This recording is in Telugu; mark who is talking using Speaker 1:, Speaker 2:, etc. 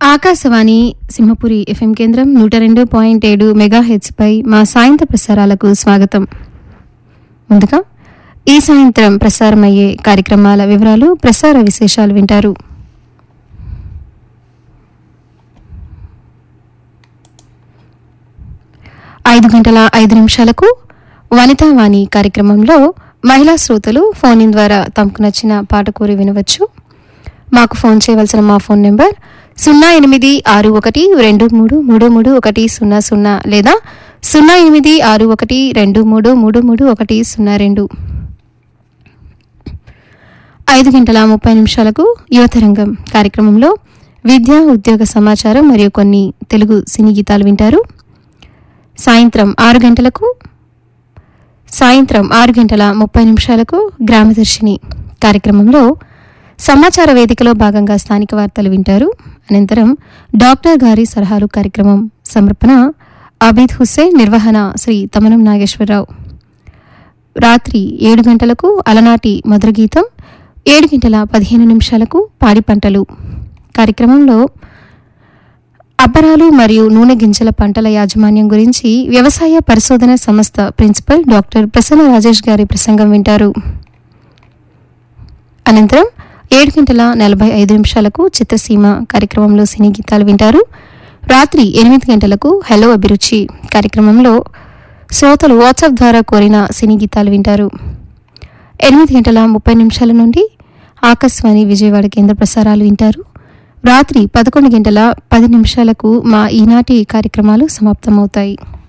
Speaker 1: ఆకాశవాణి సింహపురి ఎఫ్ఎం కేంద్రం నూట రెండు పాయింట్ ఏడు మెగా పై మా సాయంత్ర ప్రసారాలకు స్వాగతం ముందుగా ఈ సాయంత్రం ప్రసారమయ్యే కార్యక్రమాల వివరాలు ప్రసార విశేషాలు వింటారు ఐదు గంటల ఐదు నిమిషాలకు వనితావాణి కార్యక్రమంలో మహిళా శ్రోతలు ఫోన్ ఇన్ ద్వారా తమకు నచ్చిన పాట కోరి వినవచ్చు మాకు ఫోన్ చేయవలసిన మా ఫోన్ నెంబర్ సున్నా ఎనిమిది ఆరు ఒకటి రెండు మూడు మూడు మూడు ఒకటి సున్నా సున్నా లేదా సున్నా ఎనిమిది ఆరు ఒకటి రెండు మూడు మూడు మూడు ఒకటి సున్నా రెండు ఐదు గంటల ముప్పై నిమిషాలకు యువతరంగం కార్యక్రమంలో విద్యా ఉద్యోగ సమాచారం మరియు కొన్ని తెలుగు సినీ గీతాలు వింటారు సాయంత్రం ఆరు గంటలకు సాయంత్రం ఆరు గంటల ముప్పై నిమిషాలకు గ్రామదర్శిని కార్యక్రమంలో సమాచార వేదికలో భాగంగా స్థానిక వార్తలు వింటారు అనంతరం డాక్టర్ గారి సలహాలు కార్యక్రమం సమర్పణ అబీద్ హుస్సేన్ నిర్వహణ శ్రీ తమనం నాగేశ్వరరావు రాత్రి ఏడు గంటలకు అలనాటి మధుర గీతం ఏడు గంటల పదిహేను నిమిషాలకు పాడి పంటలు కార్యక్రమంలో అబ్బరాలు మరియు నూనె గింజల పంటల యాజమాన్యం గురించి వ్యవసాయ పరిశోధన సంస్థ ప్రిన్సిపల్ డాక్టర్ ప్రసన్న రాజేష్ గారి ప్రసంగం వింటారు అనంతరం ఏడు గంటల నలభై ఐదు నిమిషాలకు చిత్రసీమ కార్యక్రమంలో సినీ గీతాలు వింటారు రాత్రి ఎనిమిది గంటలకు హలో అభిరుచి కార్యక్రమంలో శ్రోతలు వాట్సాప్ ద్వారా కోరిన సినీ గీతాలు వింటారు ఎనిమిది గంటల ముప్పై నిమిషాల నుండి ఆకాశవాణి విజయవాడ కేంద్ర ప్రసారాలు వింటారు రాత్రి పదకొండు గంటల పది నిమిషాలకు మా ఈనాటి కార్యక్రమాలు సమాప్తమవుతాయి